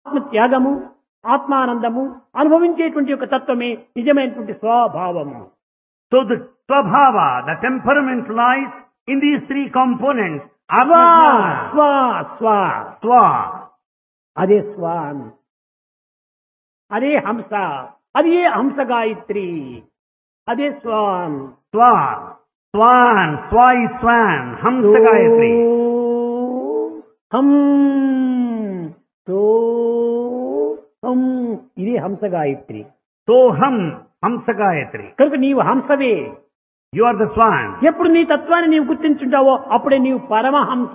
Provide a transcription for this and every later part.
ఆత్మ త్యాగము ఆత్మానందము అనుభవించేటువంటి యొక్క తత్వమే నిజమైనటువంటి స్వభావము So the Swabhava, the temperament lies in these three components. స్వ Atma, స్వ స్వ Swa, అదే స్వాన్ అదే హంస అదే హంస గాయత్రి అదే swan Swa, Swan, Swa is Swan, Hamsa Gayatri. హం సో హం ఇదే హంస గాయత్రి Soham, Hamsa Gayatri. కనుక నీవు హంసవే You are the Swan. ఎప్పుడు నీ తత్వాన్ని నీవు గుర్తించుంటావో అప్పుడే నీవు Paramahamsa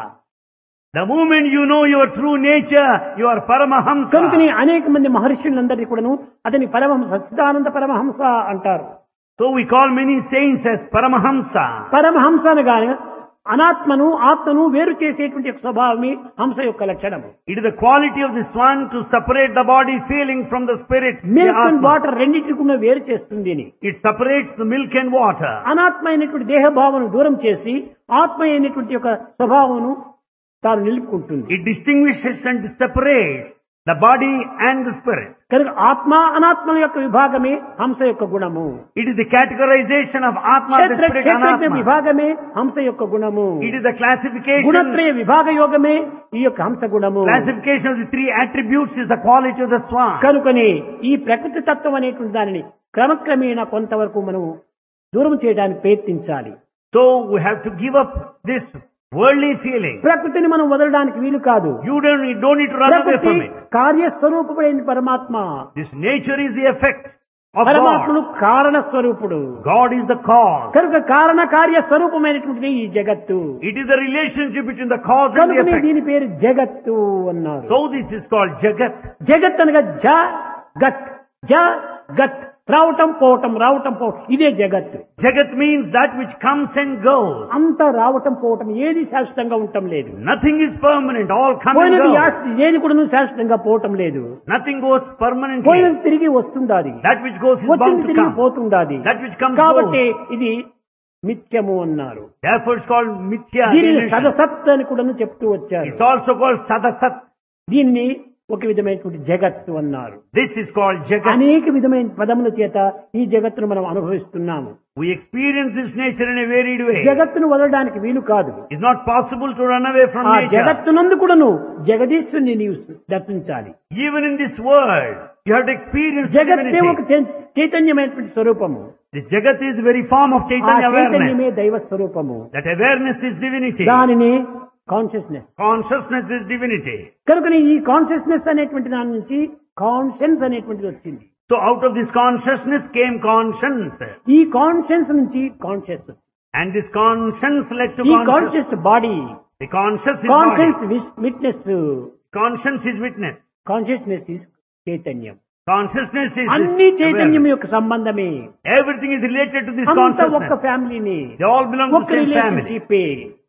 The moment you know your true nature, you are Paramahamsa. కనుకని అనేక మంది మహర్షులందరినీ కూడాను అతని పరమహంస సచ్చిదానంద పరమహంస అంటారు So we call many saints as Paramahamsa. Paramahamsa అనగానే అనాత్మను ఆత్మను వేరు చేసేటువంటి యొక్క స్వభావమే హంస యొక్క లక్షణము It is the quality of the swan to separate the body feeling from the spirit. the milk and Atma. Water రెండింటిని కూడా వేరు చేస్తుంది అని It separates the milk and water. అనాత్మ అయినటువంటి దేహభావను దూరం చేసి ఆత్మ అయినటువంటి యొక్క స్వభావమును తాను నిలుపుకుంటుంది It distinguishes and separates the body and the spirit. కనుక ఆత్మ అనాత్మల యొక్క విభాగమే హంస యొక్క గుణము It is the categorization of Atma, the క్షేత్ర spirit, క్షేత్రజ్ఞ Anatma. విభాగమే హంస యొక్క గుణము It is the classification, గుణత్రయ విభాగ యోగమే ఈ యొక్క హంస గుణము classification of the three attributes is the quality of the swan. కనుకని ఈ ప్రకృతి తత్వం అనేటువంటి దానిని క్రమక్రమేణా కొంతవరకు మనం దూరం చేయడానికి ప్రయత్నించాలి So we have to give up this worldly feeling. ప్రకృతిని మనం వదలడానికి వీలు కాదు You don't, you don't need to run away ప్రకృతి from it. కార్యస్వరూపమైన పరమాత్మ This nature is the effect of పరమాత్ముడు God. కారణ స్వరూపుడు God is the cause. కనుక కారణ కార్య స్వరూపమైనటువంటిది ఈ జగత్తు It is the relationship between the cause and the కనుకనే effect. దీని పేరు జగత్తు అన్నారు So this is called Jagat. జగత్ అనగా జ గత్ జ గత్ రావటం పోవటం రావటం పోవటం ఇదే జగత్తు Jagat means that which comes and goes. అంత రావటం పోవటం ఏది శాశ్వతంగా ఉండటం లేదు Nothing is permanent. All come and పోయినది go. యాస్తి ఏది కూడా శాశ్వతంగా పోవటం లేదు Nothing goes permanently. పోయినది తిరిగి వస్తుండాది That which goes is bound వచ్చింది to తిరిగి come. పోతుండాది That which comes కాబట్టి goes. ఇది మిథ్యము అన్నారు Therefore it's called Mithya. దీనిని illusion. సదసత్ అని కూడా చెప్తూ వచ్చారు It's also called Sadasat. దీన్ని ఒక విధమైనటువంటి జగత్తు అన్నారు This is called Jagat. అనేక విధమైన పదముల చేత ఈ జగత్తును మనం అనుభవిస్తున్నాము We experience this nature in a varied way. జగత్తును వదలడానికి వీలు కాదు It's not possible to run away from ఆ nature. జగత్తునందు కూడాను జగదీశ్వరుని నీవు దర్శించాలి Even in this world, you have to experience జగత్తే divinity. ఒక చై- చైతన్యమైనటువంటి స్వరూపము The Jagat is the very form of ఆ Chaitanya awareness. చైతన్యమే దైవ స్వరూపము That awareness is divinity. దానిని కాన్షియస్నెస్ Consciousness is divinity. కనుక ఈ కాన్షియస్నెస్ అనేటువంటి దాని నుంచి కాన్షియన్స్ అనేటువంటిది వచ్చింది So out of this consciousness came conscience. ఈ కాన్షియన్స్ నుంచి conscious And this conscience led to ఈ conscious. Conscious body The conscious is conscience body. Witness Conscience is witness. Consciousness is చైతన్యం Consciousness is this అన్ని చైతన్యం awareness. యొక్క సంబంధమే Everything is related to this అంత ఒక్క consciousness. ఫ్యామిలీని They all belong to ఒక్క the same family. రిలేషన్షిప్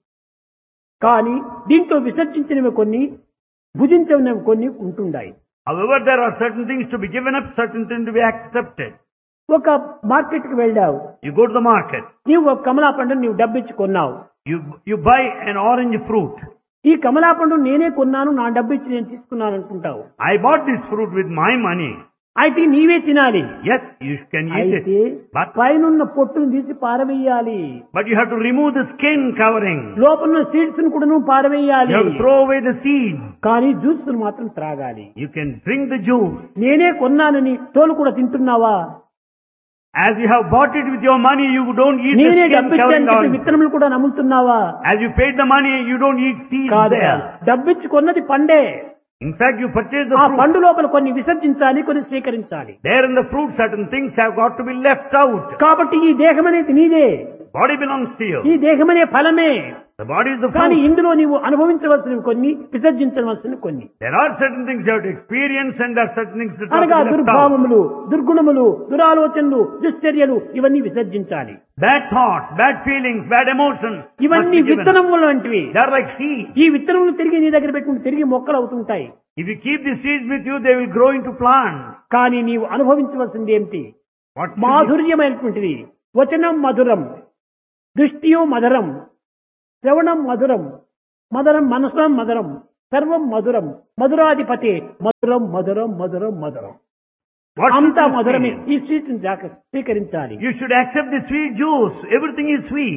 కానీ దీంట్లో విసర్జించినవి కొన్ని భుజించినవి కొన్ని ఉంటున్నాయి However, there are certain things to be given up, certain things to be accepted. ఒక మార్కెట్ కి వెళ్ళావు You go to the market. నీవు ఒక కమలా పండును నీవు డబ్బిచ్చి కొన్నావు You, you buy an orange fruit. ఈ కమలా పండు నేనే కొన్నాను నా డబ్బు ఇచ్చి నేను తీసుకున్నాను అనుకుంటావు I bought this fruit with my money. అయితే నీవే తినాలి Yes, you can eat అయితే it. But, పైనున్న పొట్టును తీసి పారవేయాలి but you have to remove the skin covering. లోపల సీడ్స్ ను కూడా నువ్వు పారవేయాలి You have to throw away the seeds. కానీ జ్యూస్ మాత్రం త్రాగాలి You can drink the juice. నేనే కొన్నానని తోలు కూడా తింటున్నావా As you have bought it with your money, you don't eat the నేనే skin డబ్బిచ్చాను covering చెప్పి on. విత్తనములు కూడా నమ్ముతున్నావా As you paid the money, you don't eat seeds కాదు there. డబ్బిచ్చి కొన్నది పండే In fact, you purchase the ఆ fruit. పండు లోపల కొన్ని విసర్జించాలి కొన్ని స్వీకరించాలి There in the fruit, certain things have got to be left out. కాబట్టి ఈ దేహం అనేది నీదే Body belongs to you. ఈ దేహం అనే ఫలమే The body is the కానీ fruit. ఇందులో నీవు అనుభవించవలసినవి కొన్ని విసర్జించవలసినవి కొన్ని There are certain things you have to experience and there are certain things that have అనగా to be left out. దుర్భావములు దుర్గుణములు దురాలోచనలు దుశ్చర్యలు ఇవన్నీ విసర్జించాలి Bad thoughts, bad feelings, bad emotions must ఇవన్నీ be given. విత్తనములు వంటివి They are like seeds. ఈ విత్తనములు తిరిగి నీ దగ్గర పెట్టుకుని తిరిగి మొక్కలు అవుతుంటాయి If you keep the seeds with you, they will grow into plants. కానీ నీవు అనుభవించవలసింది ఏమిటి What should మాధుర్యమైనటువంటిది వచనం మధురం దృష్టియో మధురం శ్రవణం మధురం మధురం మనసం మధురం సర్వం మధురం మధురాధిపతి మధురం మధురం మధురం మధురం What should అంతా you మధురమే feel? ఈ స్వీట్ స్వీకరించాలి You should accept the sweet juice. Everything is sweet.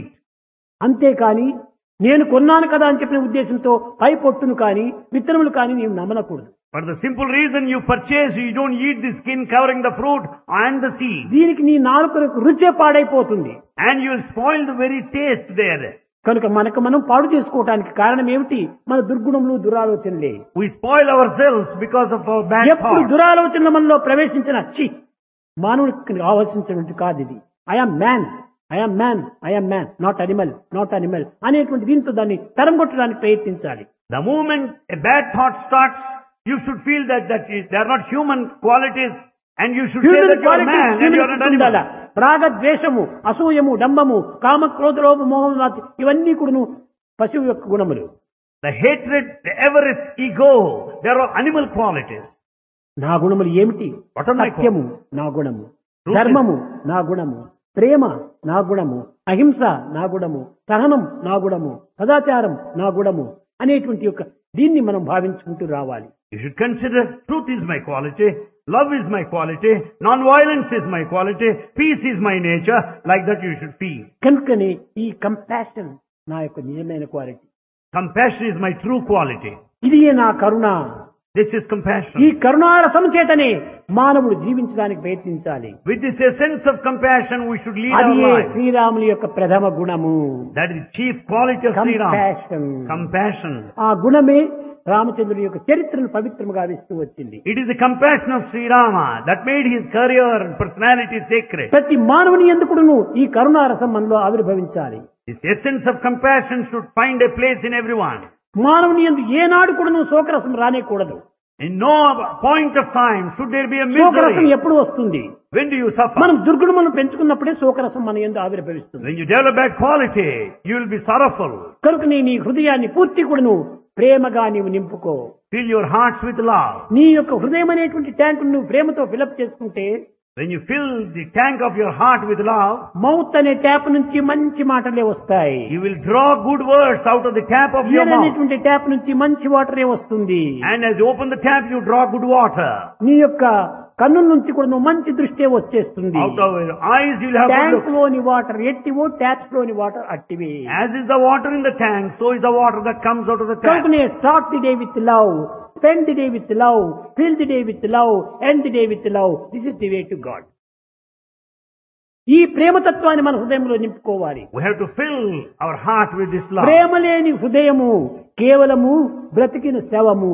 అంతేకాని నేను కొన్నాను కదా అని చెప్పిన ఉద్దేశంతో పై పొట్టును కానీ విత్తనములు కానీ నీవు నమ్మనకూడదు For the simple reason you purchase, you don't eat the skin covering the fruit and the seed. దీనికి నీ నాలుకలకు రుచే పాడైపోతుంది And you will spoil the very taste there. కనుక మనకు మనం పాడు చేసుకోవటానికి కారణం ఏమిటి మన దుర్గుణములు దురాలోచనలే We spoil ourselves because of our bad ఎప్పుడు thoughts. దురాలోచనల మనలో ప్రవేశించిన చి మానవుడికి ఆలోచించినటువంటి కాదు ఇది I am man I am man I am man not animal not animal అనేటువంటి దీంతో దాన్ని తరంగొట్టడానికి ప్రయత్నించాలి The moment a bad thought starts, you should feel that, that is, they are not human qualities and you should say human that you are a man and you are an ఉండాల animal. రాగ ద్వేషము అసూయము డంబము కామ క్రోధ లోభ మోహం నాతి ఇవన్నీ కూడాను పశువు యొక్క గుణములు The hatred, the avarice, ego, they are all animal qualities. నా గుణములు ఏమిటి What are my సత్యము నా గుణము Truth ధర్మము నా గుణము ప్రేమ నా గుణము అహింస నా గుణము సహనం నా గుణము సదాచారం నా గుణము అనేటువంటి యొక్క దీన్ని మనం భావించుకుంటూ రావాలి You should consider truth is my quality, love is my quality, non-violence is my quality, peace is my nature, like that you should feel. కనుకనే ఈ కంపాషన్ నా యొక్క నిజమైన quality Compassion is my true quality. ఇది నా కరుణ This is ఈ compassion. కరుణారసం చేతనే మానవుడు జీవించడానికి ప్రయత్నించాలి With this essence of compassion, we should lead అది our life. శ్రీరాముని యొక్క ప్రథమ గుణము That is the chief quality of Sri Ram. Compassion Compassion. ఆ గుణమే రామచంద్రుని యొక్క చరిత్రను పవిత్రముగా ఇస్తూ వచ్చింది It is the compassion of Sri Rama that made his career and personality sacred. ప్రతి మానవుని ఎందుకును ఈ కరుణారసం మనలో ఆవిర్భవించాలి This essence of compassion should find a place in everyone. మానవుని ఎందు ఏనాడు కూడాను శోకరసం రానేకూడదు In no point of time should there be a శోకరసం misery. ఎప్పుడు వస్తుంది When do you suffer? మనం దుర్గుణములను పెంచుకున్నప్పుడే శోకరసం మన ఎందు ఆవిర్భవిస్తుంది When you develop bad quality, you will be sorrowful. కనుక నీ నీ హృదయాన్ని పూర్తి కూడాను ప్రేమగా నీవు నింపుకో Fill your hearts with love. నీ యొక్క హృదయం అనేటువంటి ట్యాంక్ నువ్వు ప్రేమతో ఫిలప్ చేసుకుంటే When you fill the tank of your heart with love, mouth అనే ట్యాప్ నుంచి మంచి మాటలే వస్తాయి you will draw good words out of the tap of your ear mouth. అనేటువంటి ట్యాప్ నుంచి మంచి వాటరే వస్తుంది And as you open the tap, you draw good water. నీ యొక్క కన్నుల నుంచి కూడా నువ్వు మంచి దృష్టే వచ్చేస్తుంది Out of your eyes, you will have good tank look. లోని వాటర్ ఎట్టివో ట్యాప్స్ లోని వాటర్ అట్టివి As is the water in the tank, so is the water that comes out of the tap. కనుకనే start the day with love spend the day with love fill the day with love end the day with love this is the way to God ఈ ప్రేమతత్వాన్ని మన హృదయంలో నింపుకోవాలి We have to fill our heart with this love. ప్రేమ లేని హృదయము కేవలము బ్రతికిన శవము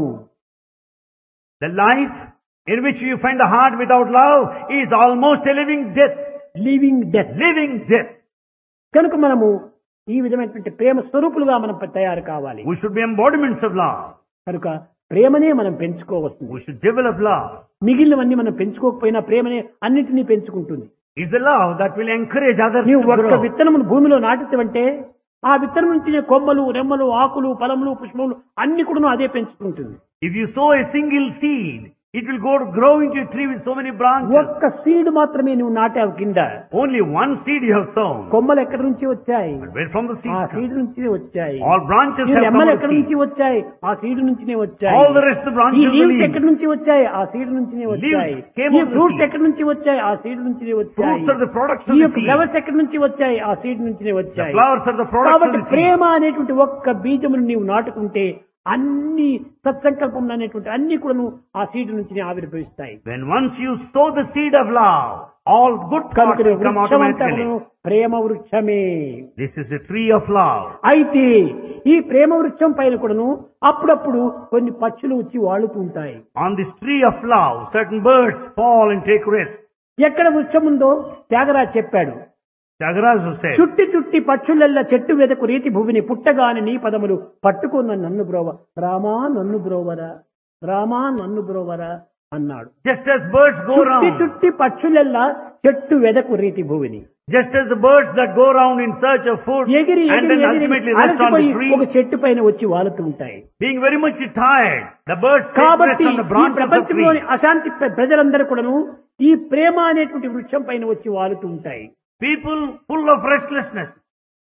The life in which you find the heart without love is almost a living death. Living death Living death. కనుక మనము ఈ విధమైనటువంటి ప్రేమ స్వరూపులుగా మనం తయారు కావాలి We should be embodiments of love. కనుక ప్రేమనే మనం పెంచుకోవస్తుంది We should develop love. మిగిలినవన్నీ మనం పెంచుకోకపోయినా ప్రేమనే అన్నిటినీ పెంచుకుంటుంది It's the love that will encourage others నీవు to ఒక్క grow. విత్తనమును భూమిలో నాటితే ఆ విత్తనం నుంచి కొమ్మలు రెమ్మలు ఆకులు ఫలములు పుష్పములు అన్ని కూడా అదే పెంచుకుంటుంది If you sow a single seed, it will go to grow into a tree with so many branches. ఒక్క సీడ్ మాత్రమే నువ్వు నాటావు కింద Only one seed you have sown. కొమ్మలు ఎక్కడి నుంచి వచ్చాయి But where from the seeds ఆ come? సీడ్ నుంచి వచ్చాయి All branches ఈ have come రెమ్మలు from ఎక్కడి the నుంచి seed. వచ్చాయి ఆ సీడ్ నుంచినే వచ్చాయి All the rest of the branches ఈ of the లీవ్స్ leaves. ఎక్కడి నుంచి వచ్చాయి ఆ సీడ్ నుంచినే వచ్చాయి came ఈ of the ఫ్రూట్స్ seed. ఎక్కడి నుంచి వచ్చాయి ఆ సీడ్ నుంచినే వచ్చాయి Fruits are the products of ఈ the యొక్క seed. ఫ్లవర్స్ ఎక్కడి నుంచి వచ్చాయి ఆ సీడ్ నుంచినే The వచ్చాయి flowers are the products of కాబట్టి the seed. ప్రేమ అనేటువంటి ఒక్క బీజమును నీవు నాటుకుంటే అన్ని సత్సంకల్పం అనేటువంటి అన్ని కూడా ఆ సీడ్ నుంచి ఆవిర్భవిస్తాయి When once you sow the seed of love, all good thoughts కనుక will come వృక్షమంతా automatically. కూడాను ప్రేమ వృక్షమే This is a tree of love. అయితే ఈ ప్రేమ వృక్షం పైన కూడాను అప్పుడప్పుడు కొన్ని పక్షులు వచ్చి వాడుతూ ఉంటాయి On this tree of love, certain birds fall and take rest. ఎక్కడ వృక్షం ఉందో త్యాగరాజ్ చెప్పాడు Tyagaraja said, చుట్టి చుట్టి పక్షులెల్ల చెట్టు వెదకు రీతి భూమిని పుట్టగాని నీ పదములు పట్టుకున్న నన్ను బ్రోవ రామా నన్ను బ్రోవరా రామా నన్ను బ్రోవరా అన్నాడు just as birds go చుట్టి round, చుట్టి పక్షులెల్లా చెట్టు వెదకు రీతి భూమిని just as the birds that go round in search of food ఎగిరి and ఎగిరి then ఎగిరి ultimately rest on అలసిపోయి the tree, ఒక చెట్టు పైన వచ్చి వాలుతూ ఉంటాయి being very much tired, the birds take rest కాబట్టి on the ఈ branches of ప్రపంచంలోని trees. అశాంతి ప్ర- ప్రజలందరూ కూడాను ఈ ప్రేమ అనేటువంటి వృక్షం పైన వచ్చి వాలుతూ ఉంటాయి People full of restlessness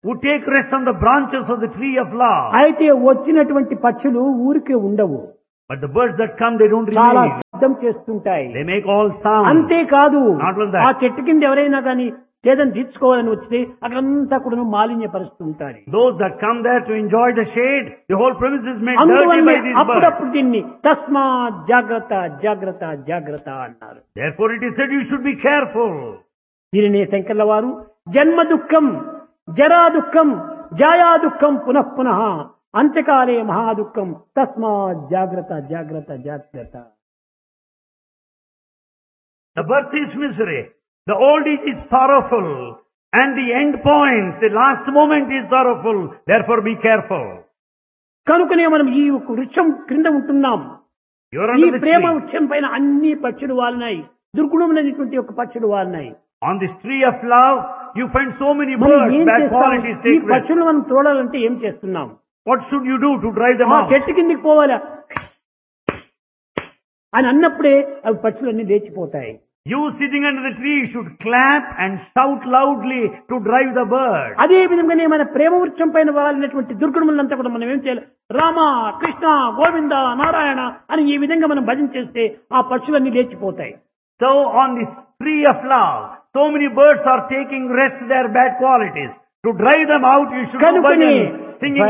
would take rest on the branches of the tree of love. అయితే వచ్చినటువంటి పక్షులు ఊరికే ఉండవు But the birds that come, they don't చాలా remain. శబ్దం చేస్తుంటాయి They make all sound. అంతేకాదు Not only that. ఆ చెట్టు కింద ఎవరైనా కానీ ఏదైనా తీర్చుకోవాలని వస్తే అక్కడంతా కూడా మాలిన్యపరుస్తుంటారు Those that come there to enjoy the shade, the whole premise is made dirty అందువల్ల by these birds. అప్పుడప్పుడు దీన్ని తస్మా జాగ్రత్త జాగ్రత్త జాగ్రత్త అన్నారు Therefore it is said you should be careful. దీనినే శంకర్ల వారు జన్మ దుఃఖం జరా దుఃఖం జాయా దుఃఖం పునః పునః అంత్యకాలే మహాదుఃఖం తస్మా జాగ్రత్త జాగ్రత్త జాగ్రత్త The birth is misery. The old age is sorrowful. And the end point, the last moment is sorrowful. Therefore be careful. కనుకనే మనం ఈ ఒక వృక్షం క్రింద ఉంటున్నాం You are ఈ under this ప్రేమ tree. వృక్షం పైన అన్ని పక్షులు వాలినాయి దుర్గుణమైనటువంటి ఒక పక్షులు వాలినాయి On this tree of love, you find so many మనం birds, ఏం bad చేస్తాం qualities ఈ take rest. పక్షులు మనం చూడాలంటే ఏం చేస్తున్నాం What should you do to drive them ఆ out? చెట్టు కిందికి పోవాలా అని అన్నప్పుడే అవి పక్షులన్నీ లేచిపోతాయి You sitting under the tree should clap and shout loudly to drive the bird. అదే విధంగానే మన ప్రేమ వృక్షం పైన వాలినటువంటి దుర్గుణములంతా కూడా మనం ఏం చేయాలి రామ కృష్ణ గోవింద నారాయణ అని ఈ విధంగా మనం భజన చేస్తే ఆ పక్షులన్నీ లేచిపోతాయి So on this tree of love, so many birds are taking rest their bad qualities. To drive them out, you should do కనుకనే bhajan, singing